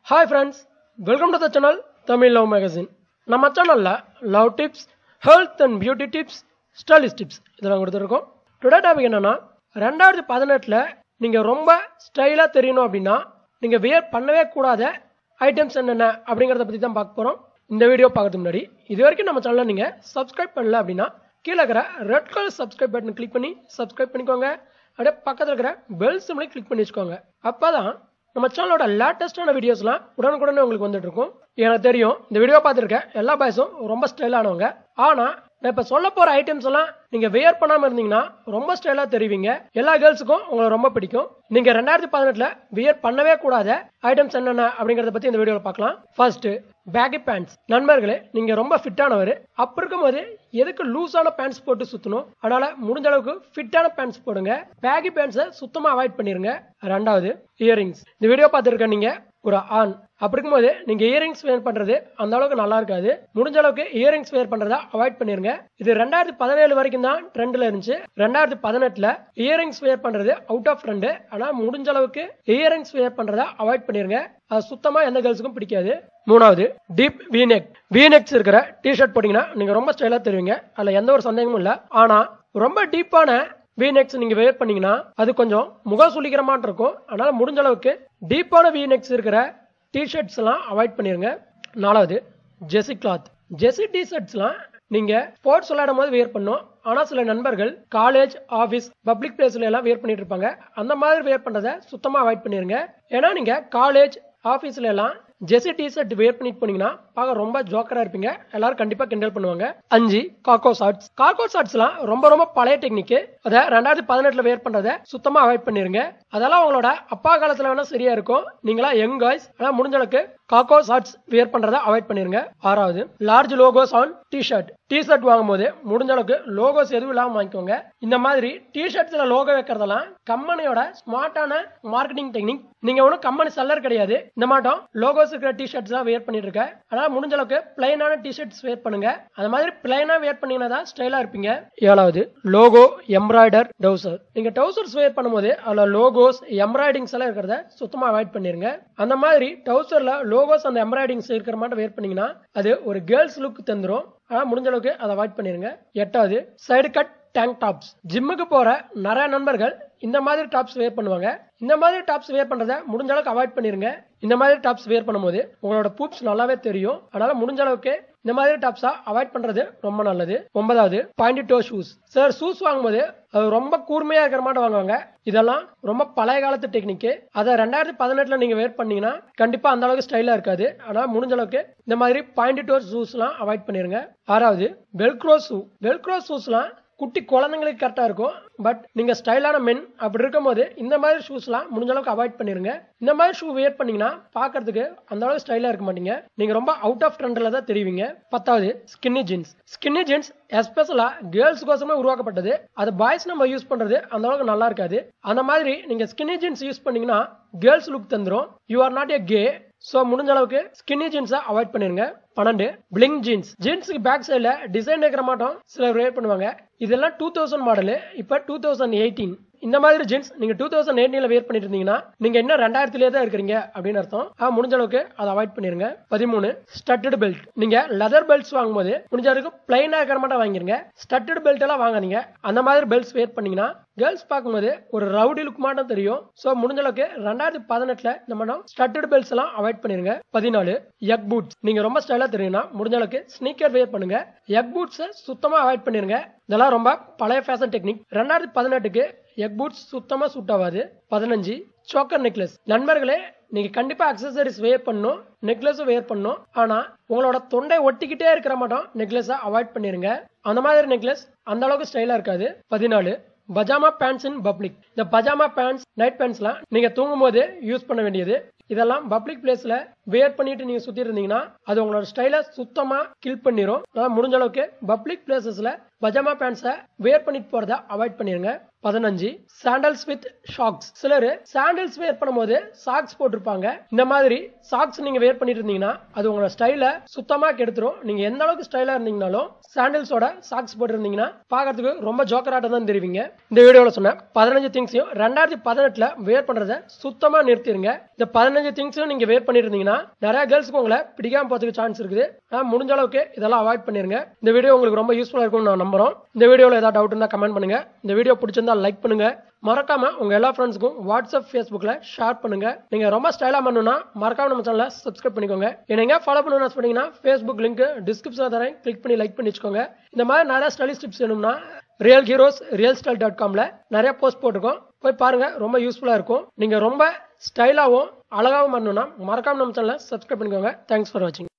hi friends welcome to the channel Tamil love magazine நம்ம சேனலில் love tips health and beauty tips stylish tips இதெல்லாம் கொடுத்துருக்கோம் today topic என்னன்னா ரெண்டாயிரத்தி பதினெட்டில் நீங்கள் ரொம்ப ஸ்டைலாக தெரியணும் அப்படின்னா நீங்கள் வியர் பண்ணவே கூடாத ஐட்டம்ஸ் என்னென்ன அப்படிங்கிறத பற்றி தான் பார்க்க போகிறோம் இந்த வீடியோ பார்க்கறதுக்கு முன்னாடி இது வரைக்கும் நம்ம சேனலை நீங்கள் சப்ஸ்கிரைப் பண்ணல அப்படின்னா கீழே இருக்கிற red colour subscribe button click பண்ணி சப்ஸ்கிரைப் பண்ணிக்கோங்க அப்படியே பக்கத்தில் இருக்கிற பெல் சிம்லையும் கிளிக் பண்ணி வச்சுக்கோங்க அப்போ தான் நம்ம சேனலோட லேட்டஸ்டான வீடியோஸ்லாம் உடனுக்குடனே உங்களுக்கு வந்துட்டு இருக்கும் எனக்கு தெரியும் இந்த வீடியோ பார்த்துருக்க எல்லா பாய்ஸும் ரொம்ப ஸ்டைலானவங்க ஆனால் நான் இப்போ சொல்ல போகிற ஐட்டம்ஸ் எல்லாம் நீங்கள் வியர் பண்ணாமல் இருந்தீங்கன்னா ரொம்ப ஸ்டைலாக தெரிவிங்க எல்லா கேர்ள்ஸுக்கும் உங்களை ரொம்ப பிடிக்கும் நீங்கள் ரெண்டாயிரத்தி பதினெட்டில் வியர் பண்ணவே கூடாத ஐட்டம்ஸ் என்னென்ன அப்படிங்கிறத பற்றி இந்த வீடியோவில் பார்க்கலாம் ஃபர்ஸ்ட் பேக்கி பேண்ட்ஸ் நண்பர்களே நீங்கள் ரொம்ப ஃபிட்டானவர் அப்படி இருக்கும்போது எதுக்கு லூஸான பேண்ட்ஸ் போட்டு சுற்றணும் அதனால முடிஞ்ச அளவுக்கு ஃபிட்டான பேண்ட்ஸ் போடுங்க பேக்கி பேண்ட்ஸை சுத்தமாக அவாய்ட் பண்ணிருங்க ரெண்டாவது இயரிங்ஸ் இந்த வீடியோ பார்த்துருக்க நீங்கள் ஒரு ஆண் அப்படி இருக்கும்போது நீங்க இயரிங்ஸ் வேர் பண்றது அந்த அளவுக்கு நல்லா இருக்காது முடிஞ்ச அளவுக்கு இயரிங்ஸ் வேர் பண்றதை அவாய்ட் பண்ணிருங்க இது ரெண்டாயிரத்தி பதினேழு வரைக்கும் தான் ட்ரெண்ட்ல இருந்துச்சு ரெண்டாயிரத்தி பதினெட்டுல இயரிங்ஸ் வேர் பண்றது அவுட் ஆஃப் ட்ரெண்ட் ஆனா முடிஞ்ச அளவுக்கு இயரிங்ஸ் வேர் பண்றதை அவாய்ட் பண்ணிருங்க அது சுத்தமா எந்த கேர்ள்ஸுக்கும் பிடிக்காது மூணாவது டீப் வீநெக் வீநெக்ஸ் இருக்கிற டிஷர்ட் போட்டீங்கன்னா நீங்க ரொம்ப ஸ்டைலா தெரிவிங்க அதுல எந்த ஒரு சந்தேகமும் இல்ல ஆனா ரொம்ப டீப்பான வீநெக்ஸ் நீங்க வேர் பண்ணீங்கன்னா அது கொஞ்சம் முகம் சுளிக்கிற மாதிரி இருக்கும் அதனால முடிஞ்ச அளவுக்கு டீப்பான வீநெக்ஸ் இருக்கிற டிஷர்ட்ஸ் எல்லாம் அவாய்ட் பண்ணிருங்க நாலாவது ஜெசி கிளாத் ஜெசி டிஷர்ட்ஸ்லாம் நீங்க ஸ்போர்ட்ஸ் விளையாடும் போது வேர் பண்ணும் ஆனா சில நண்பர்கள் காலேஜ் ஆபீஸ் பப்ளிக் பிளேஸ்ல எல்லாம் வேர் பண்ணிட்டு இருப்பாங்க அந்த மாதிரி வேர் பண்றதை சுத்தமா அவாய்ட் பண்ணிருங்க ஏன்னா நீங்க காலேஜ் ஆபீஸ்ல எல்லாம் ஜெசி டிஷர்ட் வேர் பண்ணிட்டு போனீங்கன்னா பார்க்க ரொம்ப ஜோக்கரா இருப்பீங்க எல்லாரும் கண்டிப்பா கிண்டல் பண்ணுவாங்க அஞ்சு காக்கோ ஷார்ட்ஸ் காக்கோ ஷார்ட்ஸ்லாம் ரொம்ப ரொம்ப பழைய டெக்னிக் அதை ரெண்டாயிரத்தி பதினெட்டுல வேர் பண்றதை சுத்தமா அவாய்ட் பண்ணிருங்க அதெல்லாம் உங்களோட அப்பா காலத்துல வேணா சரியா இருக்கும் நீங்களா யங் காய்ஸ் ஆனா முடிஞ்ச அளவுக்கு காக்கோ ஷார்ட்ஸ் வேர் பண்றதை அவாய்ட் பண்ணிருங்க ஆறாவது large logos on T-shirt T-shirt வாங்கும்போது முடிஞ்ச அளவுக்கு லோகோஸ் எதுவும் இல்லாம வாங்கிக்கோங்க இந்த மாதிரி டிஷர்ட்ஸ்ல லோகோ வைக்கிறதெல்லாம் கம்பெனியோட ஸ்மார்ட்டான மார்க்கெட்டிங் டெக்னிக் நீங்க ஒன்றும் கம்பெனி செல்லர் கிடையாது இந்த மாட்டம் லோகோஸ் இருக்கிற டிஷர்ட்ஸ் தான் வேர் பண்ணிட்டு இருக்க அதனால முடிஞ்ச அளவுக்கு பிளைனான டிஷர்ட்ஸ் வேர் பண்ணுங்க அந்த மாதிரி பிளைனா வேர் பண்ணீங்கன்னா தான் ஸ்டைலா இருப்பீங்க ஏழாவது லோகோ எம்ப்ராய்டர் டவுசர் நீங்க டவுசர்ஸ் வேர் பண்ணும்போது அதுல லோகோஸ் எம்ப்ராய்டிங்ஸ் எல்லாம் இருக்கிறத சுத்தமா அவாய்ட் பண்ணிருங்க அந்த மாதிரி டவுசர்ல லோகோஸ் அந்த எம்ப்ராய்டிங்ஸ் இருக்கிற மாதிரி வேர் பண்ணீங்கன்னா அது ஒரு கேர்ள்ஸ் லுக் தந்துரும் ஆனா முடிஞ்ச அளவுக்கு அதை அவாய்ட் பண்ணிருங்க எட்டாவது சைடு கட் டேங்க் டாப்ஸ் ஜிம்முக்கு போற நிறைய நண்பர்கள் இந்த மாதிரி டாப்ஸ் வேர் பண்ணுவாங்க இந்த மாதிரி டாப்ஸ் வேர் பண்றதை முடிஞ்ச அளவுக்கு அவாய்ட் பண்ணிருங்க இந்த மாதிரி டாப்ஸ் வேர் பண்ணும்போது உங்களோட பூப்ஸ் நல்லாவே தெரியும் அதனால முடிஞ்ச அளவுக்கு இந்த மாதிரி டாப்ஸா அவாய்ட் பண்றது ரொம்ப நல்லது ஒன்பதாவது point toe shoes sir shoes வாங்கும்போது அது ரொம்ப கூர்மையா இருக்கிற மாதிரி வாங்குவாங்க இதெல்லாம் ரொம்ப பழைய காலத்து டெக்னிக் அதை ரெண்டாயிரத்தி பதினெட்டுல நீங்க வேர் பண்ணீங்கன்னா கண்டிப்பா அந்த அளவுக்கு ஸ்டைலா இருக்காது ஆனா முடிஞ்ச அளவுக்கு இந்த மாதிரி பாயிண்ட் டோ ஷூஸ்லாம் அவாய்ட் பண்ணிருங்க ஆறாவது வெல்க்ரோ ஷூ வெல்க்ரோ ஷூஸ்லாம் குட்டி குழந்தைங்களுக்கு கரெக்டா இருக்கும் பட் நீங்க ஸ்டைலான மென் அப்படி இருக்கும்போது இந்த மாதிரி ஷூஸ்லாம் முடிஞ்ச அளவுக்கு அவாய்ட் பண்ணிருங்க இந்த மாதிரி ஷூ வேர் பண்ணீங்கன்னா பாக்குறதுக்கு அந்த அளவுக்கு ஸ்டைலா இருக்க மாட்டீங்க நீங்க ரொம்ப அவுட் ஆஃப் ட்ரெண்ட்ல தான் தெரிவிங்க பத்தாவது ஸ்கின்னி ஜீன்ஸ் ஸ்கின்னி ஜீன்ஸ் எஸ்பெஷலா கேர்ள்ஸ் கோசமே உருவாக்கப்பட்டது அது பாய்ஸ் நம்ம யூஸ் பண்றது அந்த அளவுக்கு நல்லா இருக்காது அந்த மாதிரி நீங்க ஸ்கின்னி ஜீன்ஸ் யூஸ் பண்ணீங்கன்னா கேர்ள்ஸ் லுக் தந்துரும் you are not a gay so முடிஞ்ச அளவுக்கு ஸ்கின்னி ஜீன்ஸை அவாய்ட் பண்ணிருங்க பன்னெண்டு பிளிங் ஜீன்ஸ் ஜீன்ஸுக்கு பேக் சைடில் டிசைன் இருக்கிற மாட்டோம் சிலர் வேர் பண்ணுவாங்க இதெல்லாம் டூ தௌசண்ட் மாடலு இப்போ டூ தௌசண்ட் எயிட்டீன் இந்த மாதிரி ஜீன்ஸ் நீங்க டூ தௌசண்ட் எயிட்டீன்ல வேர் பண்ணிட்டு இருந்தீங்கன்னா நீங்க இன்னும் ரெண்டாயிரத்திலே தான் இருக்கிறீங்க அப்படின்னு அர்த்தம் ஆ முடிஞ்ச அளவுக்கு அதை அவாய்ட் பண்ணிருங்க பதிமூணு ஸ்டட்டட் பெல்ட் நீங்க லெதர் பெல்ட்ஸ் வாங்கும்போது முடிஞ்ச அளவுக்கு பிளைனா இருக்கிற மாட்டோம் வாங்கிருங்க ஸ்டட்டட் பெல்ட் எல்லாம் வாங்காதீங்க அந்த மாதிரி பெல்ட்ஸ் வேர் பண்ணீங்கன்னா கேர்ள்ஸ் பார்க்கும்போது ஒரு ரவுடி லுக் மாட்டம் தெரியும் ஸோ முடிஞ்ச அளவுக்கு ரெண்டாயிரத்தி பதினெட்டுல நம்ம ஸ்டட்டட் பெல்ட்ஸ் எல்லாம் அவாய்ட் பண்ணிருங்க பதினாலு எக் பூட்ஸ் நீங்க ரொம்ப ஸ்டைலா தெரியும்னா முடிஞ்ச அளவுக்கு ஸ்னீக்கர் வேர் பண்ணுங்க எக் பூட்ஸ் சுத்தமா அவாய்ட் பண்ணிருங்க இதெல்லாம் ரொம்ப பழைய ஃபேஷன் டெக்னிக் ரெண்டாயிரத்தி பதினெட்டுக்கு எக் பூட்ஸ் சுத்தமா சூட் ஆகாது பதினஞ்சு சோக்கர் நெக்லஸ் நண்பர்களே நீங்க கண்டிப்பா அக்சசரிஸ் வேர் பண்ணும் நெக்லஸும் வேர் பண்ணும் ஆனா உங்களோட தொண்டை ஒட்டிக்கிட்டே இருக்கிற மாட்டோம் நெக்லஸை அவாய்ட் பண்ணிருங்க அந்த மாதிரி நெக்லஸ் அந்த அளவுக்கு ஸ்டைலா இருக்காது பதினாலு பஜாமா பேண்ட்ஸ் இன் பப்ளிக் இந்த பஜாமா பேண்ட்ஸ் நைட் பேண்ட்ஸ்லாம் நீங்க தூங்கும் போது யூஸ் பண்ண வேண்டியது இதெல்லாம் பப்ளிக் பிளேஸ்ல வேர் பண்ணிட்டு நீங்க சுத்தி இருந்தீங்கன்னா அது உங்களோட ஸ்டைல சுத்தமா கில் பண்ணிரும் அதாவது முடிஞ்ச அளவுக்கு பப்ளிக் பிளேசஸ்ல பஜாமா பேண்ட்ஸை வேர் பண்ணிட்டு போறத அவாய்ட் பண்ணிருங்க பதினஞ்சு சாண்டல்ஸ் வித் ஷாக்ஸ் சிலர் சாண்டல்ஸ் வேர் பண்ணும்போது சாக்ஸ் போட்டிருப்பாங்க இந்த மாதிரி சாக்ஸ் நீங்க வேர் பண்ணிட்டு இருந்தீங்கன்னா அது உங்களோட ஸ்டைல சுத்தமா கெடுத்துரும் நீங்க எந்த அளவுக்கு ஸ்டைலா இருந்தீங்கனாலும் சாண்டல்ஸோட சாக்ஸ் போட்டிருந்தீங்கன்னா பாக்கிறதுக்கு ரொம்ப ஜோக்கராட்டம் தான் தெரிவிங்க இந்த வீடியோல சொன்ன பதினஞ்சு திங்ஸையும் ரெண்டாயிரத்தி பதினெட்டுல வேர் பண்றத சுத்தமா நிறுத்திடுங்க இந்த பதினஞ்சு திங்ஸும் நீங்க வேர் பண்ணிட்டு இருந்தீங்கன்னா நிறைய கேர்ள்ஸ்க்கு உங்களை பிடிக்காம போறதுக்கு சான்ஸ் இருக்குது ஆனா, முடிஞ்ச அளவுக்கு இதெல்லாம் அவாய்ட் பண்ணிருங்க இந்த வீடியோ உங்களுக்கு ரொம்ப யூஸ்ஃபுல்லா இருக்கும்னு நான் நம்புறோம் இந்த வீடியோல ஏதாவது டவுட் இருந்தா கமெண்ட் பண்ணுங்க இந்த வீடியோ பிடிச்சிருந்தா லைக் பண்ணுங்க மறக்காம உங்க எல்லா ஃப்ரெண்ட்ஸ்க்கும் வாட்ஸ்அப் ஃபேஸ்புக்ல ஷேர் பண்ணுங்க நீங்க ரொம்ப ஸ்டைலா பண்ணணும்னா மறக்காம நம்ம சேனலை சப்ஸ்கிரைப் பண்ணிக்கோங்க என்னங்க ஃபாலோ பண்ணணும்னு ஆசைப்பட்டீங்கன்னா ஃபேஸ்புக் லிங்க் டிஸ்கிரிப்ஷன்ல தரேன் கிளிக் பண்ணி லைக் பண்ணி வச்சுக்கோங்க இந்த மாதிரி நிறைய ஸ்டைலிஷ் டிப்ஸ் வேணும்னா real heroes real style dot காம்ல நிறைய போஸ்ட் போட்டிருக்கோம் போய் பாருங்க ரொம்ப யூஸ்ஃபுல்லா இருக்கும் நீங்க ரொம்ப ஸ்டைலாவும் அழகாவும் பண்ணணும்னா மறக்காம நம்ம சேனலை சப்ஸ்கிரைப் பண்ணிக்கோங்க தேங்க்ஸ் ஃபார் வாட்சிங்